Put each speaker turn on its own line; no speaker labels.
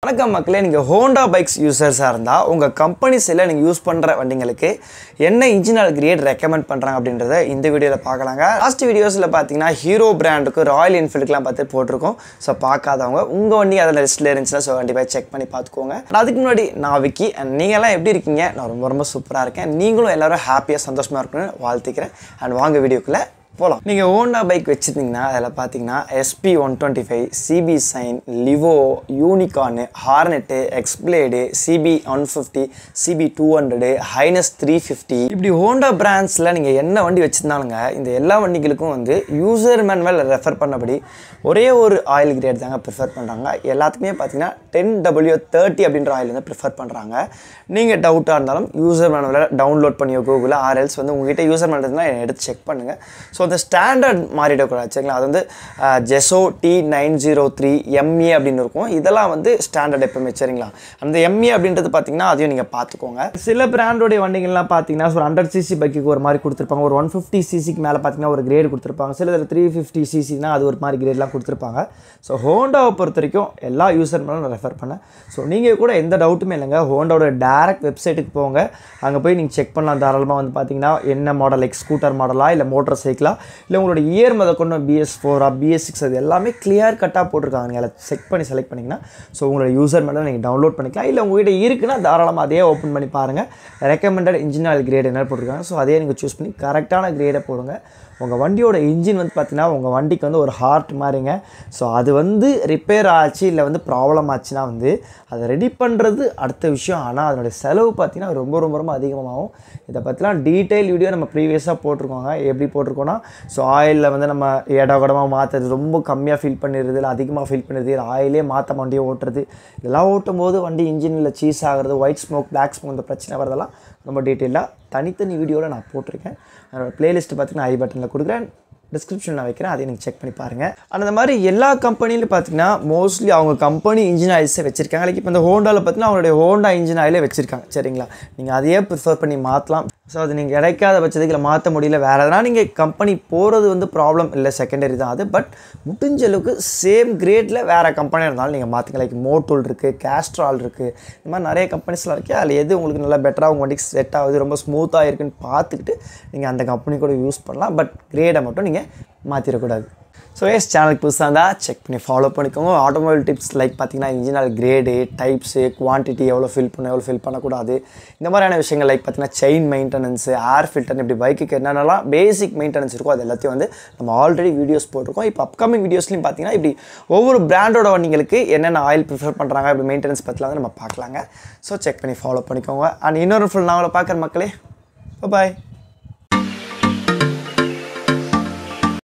வணக்கம் மக்களே நீங்கள் ஹோண்டா பைக்ஸ் யூசர்ஸாக இருந்தால் உங்கள் கம்பெனி சைடில் நீங்கள் யூஸ் பண்ணுற வண்டிங்களுக்கு என்ன இன்ஜின் ஆயில் கிரேட் ரெக்கமெண்ட் பண்ணுறாங்க அப்படின்றத இந்த வீடியோவில் பார்க்கலாங்க லாஸ்ட் வீடியோஸில் பார்த்தீங்கன்னா ஹீரோ பிராண்டுக்கு ராயல் என்ஃபீல்டுக்குலாம் பார்த்து போட்டிருக்கோம் ஸோ பார்க்காதவங்க உங்கள் வண்டி அதில் லிஸ்ட்டில் இருந்துச்சுன்னா ஸோ கண்டிப்பாக செக் பண்ணி பார்த்துக்கோங்க அதுக்கு முன்னாடி நான் விக்கி அண்ட் நீங்கள்லாம் எப்படி இருக்கீங்க நான் ரொம்ப ரொம்ப சூப்பராக இருக்கேன் நீங்களும் எல்லாரும் ஹாப்பியாக சந்தோஷமாக இருக்கணும்னு வாழ்த்துக்கிறேன் அண்ட் வாங்க வீடியோக்குள்ளே போகலாம் நீங்கள் ஹோண்டா பைக் வச்சுருந்தீங்கன்னா அதில் பார்த்தீங்கன்னா SP one twenty five CB Shine Livo Unicorn Hornet X Blade CB one fifty CB two hundred Highness three fifty இப்படி ஹோண்டா பிராண்ட்ஸில் நீங்கள் என்ன வண்டி வச்சுருந்தாலுங்க இந்த எல்லா வண்டிகளுக்கும் வந்து யூசர் மேனுவல் ரெஃபர் பண்ணபடி ஒரே ஒரு ஆயில் கிரேட் தாங்க ப்ரிஃபர் பண்ணுறாங்க எல்லாத்துக்குமே பார்த்தீங்கன்னா டென் டபிள்யூ தேர்ட்டி அப்படின்ற ஆயில் வந்து ப்ரிஃபர் பண்ணுறாங்க நீங்கள் டவுட்டாக இருந்தாலும் யூசர் மேனுவலில் டவுன்லோட் பண்ணி கூகுளில் ஆர்எல்ஸ் வந்து உங்ககிட்ட யூசர் மேனுவல் இருந்தால் எடுத்து செக் பண்ணுங்கள் ஸோ அந்த ஸ்டாண்டர்ட் மாறிடக்கூடாது சரிங்களா அது வந்து JASO T nine zero three MA அப்படின்னு இருக்கும் இதெல்லாம் வந்து ஸ்டாண்டர்ட் எப்பவுமே சரிங்களா அந்த எம்ஏ அப்படின்றது பார்த்தீங்கன்னா அதையும் நீங்கள் பார்த்துக்கோங்க சில பிராண்டோடைய வண்டிகள்லாம் பார்த்தீங்கன்னா ஒரு ஹண்ட்ரட் சிசி பைக்குக்கு ஒரு மாதிரி கொடுத்துருப்பாங்க ஒரு ஒன் ஃபிஃப்டி சிசிக்கு மேலே பார்த்தீங்கன்னா ஒரு கிரேட் கொடுத்துருப்பாங்க சில த்ரீ ஃபிஃப்டி சிசினா அது ஒரு மாதிரி கிரேட்லாம் கொடுத்துருப்பாங்க ஸோ ஹோண்டாவை பொறுத்த வரைக்கும் எல்லா யூசர் மேலும் நான் ரெஃபர் பண்ணேன் ஸோ நீங்கள் கூட எந்த டவுட்டுமே இல்லைங்க ஹோண்டாவோட டேரக்ட் வெப்சைட்டுக்கு போங்க அங்கே போய் நீங்கள் செக் பண்ணலாம் தாராளமாக வந்து பார்த்தீங்கன்னா என்ன மாடல் லைக் ஸ்கூட்டர் மாடலா இல்லை மோட்டர் சைக்கிளா இல்லை உங்களோட இயர் முத கொண்டு பிஎஸ் ஃபோரா பிஎஸ் சிக்ஸ் அது எல்லாமே கிளியர் கட்டாக போட்டிருக்காங்க நீங்கள் அதில் செக் பண்ணி செலக்ட் பண்ணிங்கன்னா ஸோ உங்களோட யூசர் மேலே நீங்கள் டவுன்லோட் பண்ணிக்கலாம் இல்லை உங்கள்கிட்ட இருக்குன்னா தாராளமாக அதே ஓப்பன் பண்ணி பாருங்கள் ரெக்கமெண்டட் இன்ஜின் ஆயில் கிரேட் என்ன போட்டிருக்காங்க ஸோ அதே நீங்கள் சூஸ் பண்ணி கரெக்டான கிரேடை போடுங்க உங்கள் வண்டியோட இன்ஜின் வந்து பார்த்தீங்கன்னா உங்கள் வண்டிக்கு வந்து ஒரு ஹார்ட் மாதிரிங்க ஸோ அது வந்து ரிப்பேர் ஆச்சு இல்லை வந்து ப்ராப்ளம் ஆச்சுன்னா வந்து அதை ரெடி பண்ணுறது அடுத்த விஷயம் ஆனால் அதனுடைய செலவு பார்த்தீங்கன்னா ரொம்ப ரொம்ப ரொம்ப அதிகமாகும் இதை பற்றிலாம் டீட்டெயில் வீடியோ நம்ம ப்ரீவியஸாக போட்டிருக்கோங்க எப்படி போட்டிருக்கோன்னா ஸோ ஆயிலில் வந்து நம்ம இடகடமாக மாற்றுறது ரொம்ப கம்மியாக ஃபீல் பண்ணிடுறது இல்லை அதிகமாக ஃபீல் பண்ணிடுது இல்லை ஆயிலே மாற்ற வண்டியை ஓட்டுறது இதெல்லாம் ஓட்டும் போது வண்டி இன்ஜினில் சீஸ் ஆகிறது ஒயிட் ஸ்மோக் பிளாக் ஸ்மோக் இந்த பிரச்சனை வரதெல்லாம் ரொம்ப டீட்டெயிலாக தனித்தனி வீடியோவில் நான் போட்டிருக்கேன் என்னோடய பிளேலிஸ்ட் பார்த்தீங்கன்னா ஐ பட்டனில் கொடுக்குறேன் டிஸ்கிரிப்ஷனில் வைக்கிறேன் அதையும் நீங்கள் செக் பண்ணி பாருங்கள் அந்த மாதிரி எல்லா கம்பெனிலையும் பார்த்தீங்கன்னா மோஸ்ட்லி அவங்க கம்பெனி இன்ஜின் ஆயில்ஸே வச்சிருக்காங்க லைக் இப்போ இந்த ஹோண்டாவில் பார்த்தீங்கன்னா அவங்களுடைய ஹோண்டா இன்ஜின் ஆயிலே வச்சிருக்காங்க சரிங்களா நீங்கள் அதையே ப்ரிஃபர் பண்ணி மாற்றலாம் ஸோ அது நீங்கள் கிடைக்காத பட்சத்துக்கு இல்லை மாற்ற முடியல வேறு எதனா நீங்கள் கம்பெனி போகிறது வந்து ப்ராப்ளம் இல்லை செகண்டரி தான் அது பட் முடிஞ்ச அளவுக்கு சேம் கிரேடில் வேறு கம்பெனியாக இருந்தாலும் நீங்கள் மாற்றிங்க லைக் மோட்டூல் இருக்குது கேஸ்ட்ரால் இருக்குது இந்த மாதிரி நிறைய கம்பெனிஸ்லாம் இருக்குது அதில் எது உங்களுக்கு நல்லா பெட்டராக உங்கள் வண்டிக்கு செட் ஆகுது ரொம்ப ஸ்மூத்தாக இருக்குன்னு பார்த்துக்கிட்டு நீங்கள் அந்த கம்பெனி கூட யூஸ் பண்ணலாம் பட் கிரேடை மட்டும் நீங்கள் மாற்றிடக்கூடாது ஸோ எஸ் சேனலுக்கு புதுசாக இருந்தால் செக் பண்ணி ஃபாலோ பண்ணிக்கோங்க ஆட்டோமொபைல் டிப்ஸ் லைக் பார்த்தீங்கன்னா இன்ஜினல் கிரேடு டைப்ஸு குவான்டிட்டி எவ்வளோ ஃபில் பண்ண எவ்வளோ ஃபில் பண்ணக்கூடாது இந்த மாதிரியான விஷயங்கள் லைக் பார்த்தீங்கன்னா செயின் மெயின்டெனன்ஸு ஏர் ஃபில்டர் இப்படி பைக்குக்கு என்னென்னலாம் பேசிக் மெயின்டெனன்ஸ் இருக்கோ அது எல்லாத்தையும் வந்து நம்ம ஆல்ரெடி வீடியோஸ் போட்டிருக்கோம் இப்போ அப்கமிங் வீடியோஸ்லையும் பார்த்தீங்கன்னா இப்படி ஒவ்வொரு பிராண்டோட வண்டிங்களுக்கு என்னென்ன ஆயில் ப்ரிஃபர் பண்ணுறாங்க இப்படி மெயின்டெனன்ஸ் பற்றிலாம் வந்து நம்ம பார்க்கலாங்க ஸோ செக் பண்ணி ஃபாலோ பண்ணிக்கோங்க அண்ட் இன்னொரு ஃபுல் நான் பார்க்குற மக்களே பாய்